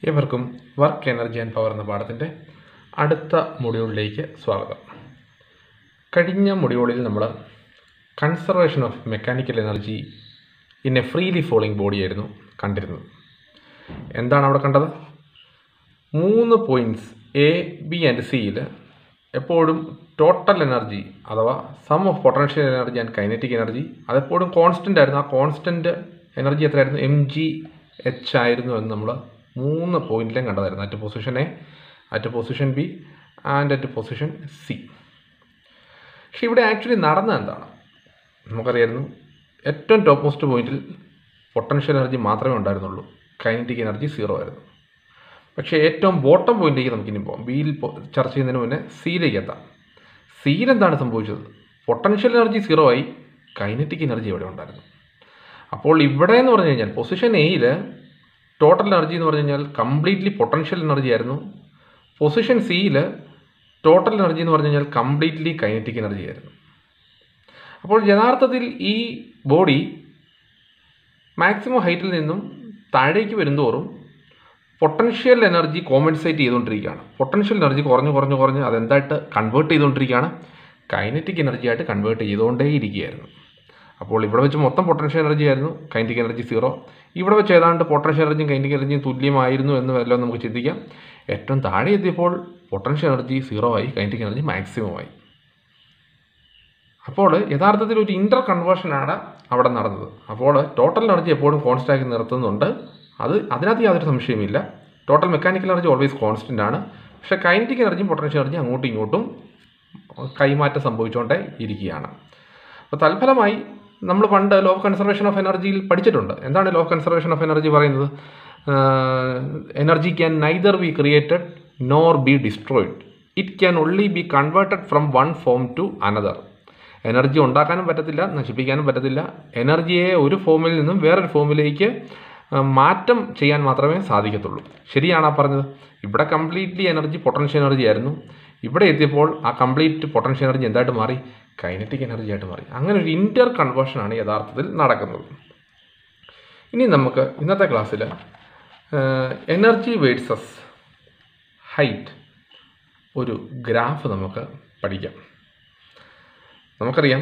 ഏവർക്കും work energy and power എന്ന പാഠത്തിൻ്റെ അടുത്ത മൊഡ്യൂളിലേക്ക് സ്വാഗതം കഴിഞ്ഞ മൊഡ്യൂളിൽ നമ്മൾ conservation of mechanical energy in a freely falling body ആയിരുന്നു കണ്ടിരുന്നത് എന്താണ് അവിടെ കണ്ടത് മൂന്ന് പോയിൻറ്റ്സ് എ ബി ആൻഡ് സിയിൽ എപ്പോഴും ടോട്ടൽ എനർജി അഥവാ sum of potential energy and kinetic energy അതെപ്പോഴും കോൺസ്റ്റൻ്റ് ആയിരുന്നു ആ കോൺസ്റ്റൻ്റ് എനർജി എത്രയായിരുന്നു എം ജി എച്ച് ആയിരുന്നു എന്ന് നമ്മൾ മൂന്ന് പോയിന്റിലും കണ്ടതായിരുന്നു at position A at position B and at position C പക്ഷെ ഇവിടെ ആക്ച്വലി നടന്നത് എന്താണ് നമുക്കറിയായിരുന്നു ഏറ്റവും ടോപ്പ് മോസ്റ്റ് പോയിന്റിൽ പൊട്ടൻഷ്യൽ എനർജി മാത്രമേ ഉണ്ടായിരുന്നുള്ളൂ കൈനറ്റിക് എനർജി സീറോ ആയിരുന്നു പക്ഷേ ഏറ്റവും ബോട്ടം പോയിന്റിലേക്ക് നമുക്കിനി പോകാം ബിയിൽ ചർച്ച ചെയ്യുന്നതിന് മുന്നേ സിയിലേക്ക് എത്താം സിയിൽ എന്താണ് സംഭവിച്ചത് പൊട്ടൻഷ്യൽ എനർജി സീറോ ആയി കൈനറ്റിക് എനർജി ഇവിടെ ഉണ്ടായിരുന്നു അപ്പോൾ ഇവിടെ എന്ന് പറഞ്ഞു കഴിഞ്ഞാൽ പൊസിഷൻ എയിൽ ടോട്ടൽ എനർജി എന്ന് പറഞ്ഞു കഴിഞ്ഞാൽ കംപ്ലീറ്റ്ലി പൊട്ടൻഷ്യൽ എനർജി ആയിരുന്നു പൊസിഷൻ സിയിൽ ടോട്ടൽ എനർജി എന്ന് പറഞ്ഞു കഴിഞ്ഞാൽ കംപ്ലീറ്റ്ലി കൈനറ്റിക് എനർജി ആയിരുന്നു അപ്പോൾ യഥാർത്ഥത്തിൽ ഈ ബോഡി മാക്സിമം ഹൈറ്റിൽ നിന്നും താഴേക്ക് വരുന്തോറും പൊട്ടൻഷ്യൽ എനർജി കോമ്പൻസേറ്റ് ചെയ്തുകൊണ്ടിരിക്കുകയാണ് പൊട്ടൻഷ്യൽ എനർജി കുറഞ്ഞ് കുറഞ്ഞ് കുറഞ്ഞ് അതെന്തായിട്ട് കൺവേർട്ട് ചെയ്തുകൊണ്ടിരിക്കുകയാണ് കൈനറ്റിക് എനർജി ആയിട്ട് കൺവേർട്ട് ചെയ്തുകൊണ്ടേ ഇരിക്കുകയായിരുന്നു അപ്പോൾ ഇവിടെ വെച്ച് മൊത്തം പൊട്ടൻഷ്യൽ എനർജി ആയിരുന്നു കൈനറ്റിക് എനർജി സീറോ ഇവിടെ വെച്ച് ഏതാണ്ട് പൊട്ടൻഷ്യൽ എനർജിയും കൈനറ്റിക് എനർജിയും തുല്യമായിരുന്നു എന്ന് വല്ലതും നമുക്ക് ചിന്തിക്കാം ഏറ്റവും താഴെ എത്തിയപ്പോൾ പൊട്ടൻഷ്യൽ എനർജി സീറോ ആയി കൈനറ്റിക് എനർജി മാക്സിമം ആയി അപ്പോൾ യഥാർത്ഥത്തിൽ ഒരു ഇൻ്റർ കൺവേർഷനാണ് അവിടെ നടന്നത് അപ്പോൾ ടോട്ടൽ എനർജി എപ്പോഴും കോൺസ്റ്റൻ്റ് ആക്കി നിർത്തുന്നുണ്ട് അത് അതിനകത്ത് യാതൊരു സംശയമില്ല total mechanical energy always constant ആണ് പക്ഷേ കൈനറ്റിക് എനർജിയും പൊട്ടൻഷ്യൽ എനർജിയും അങ്ങോട്ടും ഇങ്ങോട്ടും കൈമാറ്റം സംഭവിച്ചുകൊണ്ടേ ഇരിക്കുകയാണ് അപ്പോൾ തൽഫലമായി നമ്മൾ പണ്ട് ലോ ഓഫ് കൺസർവേഷൻ ഓഫ് എനർജിയിൽ പഠിച്ചിട്ടുണ്ട് എന്താണ് law of conservation of energy പറയുന്നത് energy can neither be created nor be destroyed it can only be converted from one form to another energy ഉണ്ടാക്കാനും പറ്റത്തില്ല നശിപ്പിക്കാനും പറ്റത്തില്ല എനർജിയെ ഒരു ഫോമിൽ നിന്നും വേറൊരു ഫോമിലേക്ക് മാറ്റം ചെയ്യാൻ മാത്രമേ സാധിക്കത്തുള്ളൂ ശരിയാണ് ആ പറഞ്ഞത് ഇവിടെ കംപ്ലീറ്റ്ലി എനർജി പൊട്ടൻഷ്യൽ എനർജി ആയിരുന്നു ഇവിടെ എത്തിയപ്പോൾ ആ കംപ്ലീറ്റ് പൊട്ടൻഷ്യൽ എനർജി എന്തായിട്ട് മാറി കൈനറ്റിക് എനർജി ആയിട്ട് മാറി അങ്ങനെ ഒരു ഇൻ്റർ കൺവേർഷനാണ് യഥാർത്ഥത്തിൽ നടക്കുന്നത് ഇനി നമുക്ക് ഇന്നത്തെ ക്ലാസ്സിൽ എനർജി വേഴ്സസ് ഹൈറ്റ് ഒരു ഗ്രാഫ് നമുക്ക് പഠിക്കാം നമുക്കറിയാം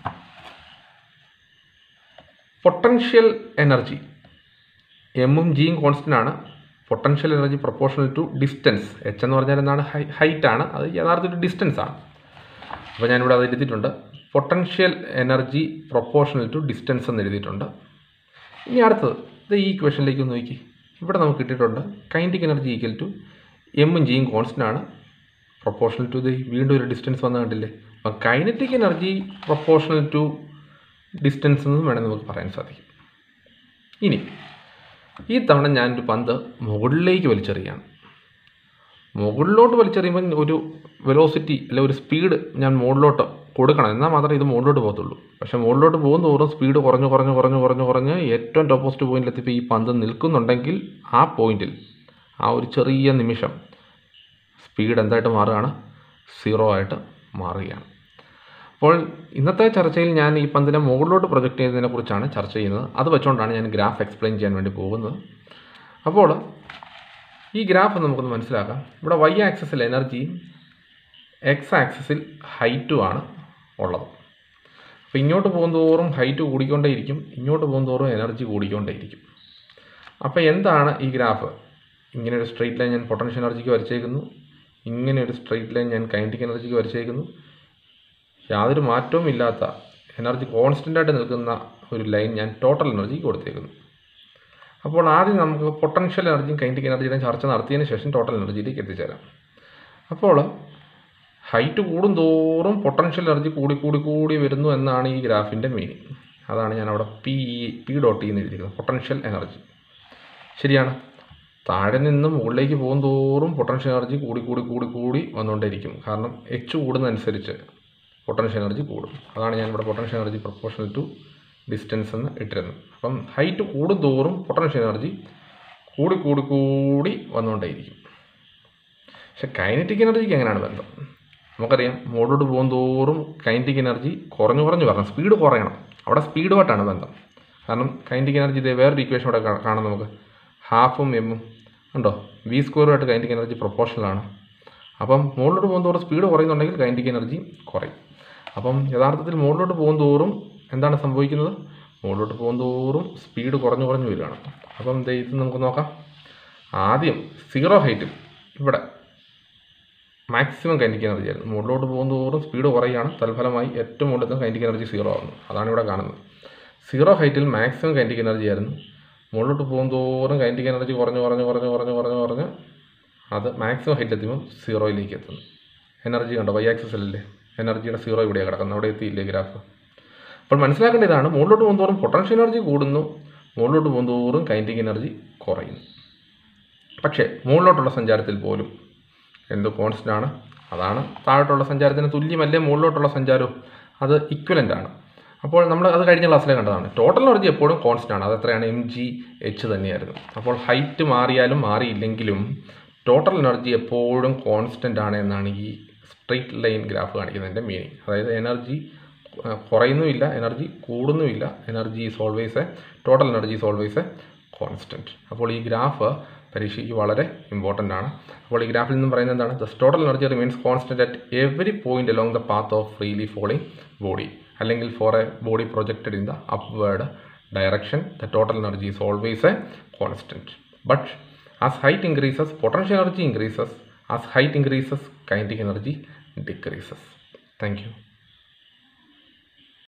പൊട്ടൻഷ്യൽ എനർജി എമ്മും ജിയും കോൺസ്റ്റൻ്റ് ആണ് potential energy proportional to distance H എന്ന് പറഞ്ഞാൽ എന്താണ് ഹൈ ഹൈറ്റ് ആണ് അത് യഥാർത്ഥത്തിൽ ഡിസ്റ്റൻസ് ആണ് അപ്പോൾ ഞാനിവിടെ അത് എഴുതിയിട്ടുണ്ട് potential energy proportional to distance എന്ന് എഴുതിയിട്ടുണ്ട് ഇനി അടുത്തത് ഇത് ഈ ഇക്വേഷനിലേക്ക് ഒന്ന് നോക്കി ഇവിടെ നമുക്ക് കിട്ടിയിട്ടുണ്ട് കൈൻറ്റിക് എനർജി ഈക്വൽ ടു എമ്മും ജിയും കോൺസ്റ്റൻ്റ് ആണ് പ്രൊപ്പോർഷണൽ ടു ദി വീണ്ടും ഒരു ഡിസ്റ്റൻസ് വന്ന കണ്ടില്ലേ അപ്പം kinetic energy proportional to distance എന്നും വേണമെങ്കിൽ നമുക്ക് പറയാൻ സാധിക്കും ഇനി ഈ തവണ ഞാനൊരു പന്ത് മുകളിലേക്ക് വലിച്ചെറിയാണ് മുകളിലോട്ട് വലിച്ചെറിയുമ്പോൾ ഒരു വെലോസിറ്റി അല്ലെ ഒരു സ്പീഡ് ഞാൻ മുകളിലോട്ട് കൊടുക്കണം എന്നാൽ മാത്രമേ ഇത് മുകളിലോട്ട് പോകത്തുള്ളൂ പക്ഷേ മുകളിലോട്ട് പോകുന്ന തോറും സ്പീഡ് കുറഞ്ഞ് കുറഞ്ഞ് കുറഞ്ഞ് കുറഞ്ഞ് കുറഞ്ഞ് ഏറ്റവും ടോപ്പോസ്റ്റ് പോയിന്റിലെത്തിയപ്പോൾ ഈ പന്ത് നിൽക്കുന്നുണ്ടെങ്കിൽ ആ പോയിന്റിൽ ആ ഒരു ചെറിയ നിമിഷം സ്പീഡ് എന്തായിട്ട് മാറുകയാണ് സീറോ ആയിട്ട് മാറുകയാണ് അപ്പോൾ ഇന്നത്തെ ചർച്ചയിൽ ഞാൻ ഈ പന്തിനെ മുകളിലോട്ട് പ്രൊജക്റ്റ് ചെയ്യുന്നതിനെ കുറിച്ചാണ് ചർച്ച ചെയ്യുന്നത് അത് വെച്ചുകൊണ്ടാണ് ഞാൻ ഗ്രാഫ് എക്സ്പ്ലെയിൻ ചെയ്യാൻ വേണ്ടി പോകുന്നത് അപ്പോൾ ഈ ഗ്രാഫ് നമുക്കൊന്ന് മനസ്സിലാക്കാം ഇവിടെ വൈ ആക്സിസിൽ എനർജിയും എക്സ് ആക്സിസിൽ ഹൈറ്റുമാണ് ഉള്ളത് അപ്പോൾ ഇങ്ങോട്ട് പോകുന്തോറും ഹൈറ്റ് കൂടിക്കൊണ്ടേയിരിക്കും ഇങ്ങോട്ട് പോകുന്തോറും എനർജി കൂടിക്കൊണ്ടേയിരിക്കും അപ്പോൾ എന്താണ് ഈ ഗ്രാഫ് ഇങ്ങനെ ഒരു സ്ട്രെയിറ്റ് ലൈൻ ഞാൻ പൊട്ടൻഷ്യൽ എനർജിക്ക് വരച്ചേക്കുന്നു ഇങ്ങനെ ഒരു സ്ട്രെയിറ്റ് ലൈൻ ഞാൻ കൈനറ്റിക് എനർജിക്ക് വരച്ചേക്കുന്നു യാതൊരു മാറ്റവും ഇല്ലാത്ത എനർജി കോൺസ്റ്റൻ്റ് ആയിട്ട് നിൽക്കുന്ന ഒരു ലൈൻ ഞാൻ ടോട്ടൽ എനർജിക്ക് കൊടുത്തേക്കുന്നു അപ്പോൾ ആദ്യം നമുക്ക് പൊട്ടൻഷ്യൽ എനർജിയും കൈനറ്റിക് എനർജിയുടെ ചർച്ച നടത്തിയതിന് ശേഷം ടോട്ടൽ എനർജിയിലേക്ക് എത്തിച്ചേരാം അപ്പോൾ ഹൈറ്റ് കൂടും തോറും പൊട്ടൻഷ്യൽ എനർജി കൂടി കൂടി കൂടി വരുന്നു എന്നാണ് ഈ ഗ്രാഫിൻ്റെ മീനിങ് അതാണ് ഞാൻ അവിടെ പി പി ഡോട്ട് എന്ന് എഴുതിയിരിക്കുന്നത് പൊട്ടൻഷ്യൽ എനർജി ശരിയാണ് താഴെ നിന്ന് മുകളിലേക്ക് പോകും തോറും പൊട്ടൻഷ്യൽ എനർജി കൂടി കൂടി കൂടി കൂടി വന്നുകൊണ്ടേയിരിക്കും കാരണം എച്ച് കൂടുന്നതനുസരിച്ച് പൊട്ടൻഷ്യൽ എനർജി കൂടും അതാണ് ഞാൻ ഇവിടെ potential energy proportional to distance എന്ന് ഇട്ടിരുന്നത് അപ്പം ഹൈറ്റ് കൂടും തോറും പൊട്ടൻഷ്യൽ എനർജി കൂടി കൂടി കൂടി വന്നുകൊണ്ടേയിരിക്കും പക്ഷെ കൈനറ്റിക് എനർജിക്ക് എങ്ങനെയാണ് ബന്ധം നമുക്കറിയാം മുകളിലോട്ട് പോകും തോറും കൈനറ്റിക് എനർജി കുറഞ്ഞു കുറഞ്ഞു വരണം സ്പീഡ് കുറയണം അവിടെ സ്പീഡുമായിട്ടാണ് ബന്ധം കാരണം കൈനറ്റിക് എനർജി ഇതേ വേറൊരു ഇക്വേഷൻ ഇവിടെ കാണാം നമുക്ക് ഹാഫും എമ്മും ഉണ്ടോ വി സ്ക്വയറുമായിട്ട് കൈനറ്റിക് എനർജി പ്രൊപ്പോർഷണലാണ് അപ്പം മുകളിലോട്ട് പോകുന്നതോറും സ്പീഡ് കുറയുന്നുണ്ടെങ്കിൽ കൈനറ്റിക് എനർജി കുറയും അപ്പം യഥാർത്ഥത്തിൽ മുകളിലോട്ട് പോകുന്തോറും എന്താണ് സംഭവിക്കുന്നത് മുകളിലോട്ട് പോകുന്തോറും സ്പീഡ് കുറഞ്ഞു കുറഞ്ഞു വരികയാണ് അപ്പം ദേ ഇത് നമുക്ക് നോക്കാം ആദ്യം സീറോ ഹൈറ്റിൽ ഇവിടെ മാക്സിമം കൈനറ്റിക് എനർജി ആയിരുന്നു മുകളിലോട്ട് പോകുന്തോറും സ്പീഡ് കുറയുകയാണ് തൽഫലമായി ഏറ്റവും മുകളിലത്തെ കൈനറ്റിക് എനർജി സീറോ ആകുന്നു അതാണ് ഇവിടെ കാണുന്നത് സീറോ ഹൈറ്റിൽ മാക്സിമം കൈനറ്റിക് എനർജി ആയിരുന്നു മുകളിലോട്ട് പോകുന്തോറും കൈനറ്റിക് എനർജി കുറഞ്ഞ് കുറഞ്ഞ് കുറഞ്ഞ് കുറഞ്ഞ് കുറഞ്ഞ് കുറഞ്ഞ് അത് മാക്സിമം ഹൈറ്റ് എത്തുമ്പോൾ സീറോയിലേക്ക് എത്തുന്നു എനർജി കണ്ടോ വൈ ആക്സിസ് അല്ലേ എനർജിയുടെ സീറോ ഇവിടെയാണ് കിടക്കുന്നത് അവിടെ എത്തിയില്ലേ ഗ്രാഫ് അപ്പോൾ മനസ്സിലാക്കേണ്ട ഇതാണ് മുകളിലോട്ട് പോകുന്തോറും പൊട്ടൻഷ്യൽ എനർജി കൂടുന്നു മുകളിലോട്ട് പോകുന്തോറും കൈനറ്റിക് എനർജി കുറയുന്നു പക്ഷേ മുകളിലോട്ടുള്ള സഞ്ചാരത്തിൽ പോലും എന്ത് കോൺസ്റ്റൻ്റ് ആണ് അതാണ് താഴോട്ടുള്ള സഞ്ചാരത്തിന് തുല്യമല്ലേ മുകളിലോട്ടുള്ള സഞ്ചാരവും അത് ഇക്വലൻ്റ് ആണ് അപ്പോൾ നമ്മൾ അത് കഴിഞ്ഞ ക്ലാസ്സിലെ കണ്ടതാണ് ടോട്ടൽ എനർജി എപ്പോഴും കോൺസ്റ്റൻ്റ് ആണ് അത് എത്രയാണ് എം ജി എച്ച് തന്നെയായിരുന്നു അപ്പോൾ ഹൈറ്റ് മാറിയാലും മാറിയില്ലെങ്കിലും ടോട്ടൽ എനർജി എപ്പോഴും കോൺസ്റ്റൻ്റ് ആണ് എന്നാണ് ഈ സ്ട്രെയിറ്റ് ലൈൻ ഗ്രാഫ് കാണിക്കുന്നതിൻ്റെ മീനിങ് അതായത് എനർജി കുറയുന്നുമില്ല എനർജി കൂടുന്നുമില്ല energy is always a total energy is always a constant അപ്പോൾ ഈ ഗ്രാഫ് പരീക്ഷയ്ക്ക് വളരെ ഇമ്പോർട്ടൻ്റ് ആണ് അപ്പോൾ ഈ ഗ്രാഫിൽ നിന്നും പറയുന്നത് എന്താണ് the total energy remains constant at every point along the path of freely falling body അല്ലെങ്കിൽ for a body projected in the upward direction the total energy is always a constant but as height increases potential energy increases as height increases kinetic energy decreases thank you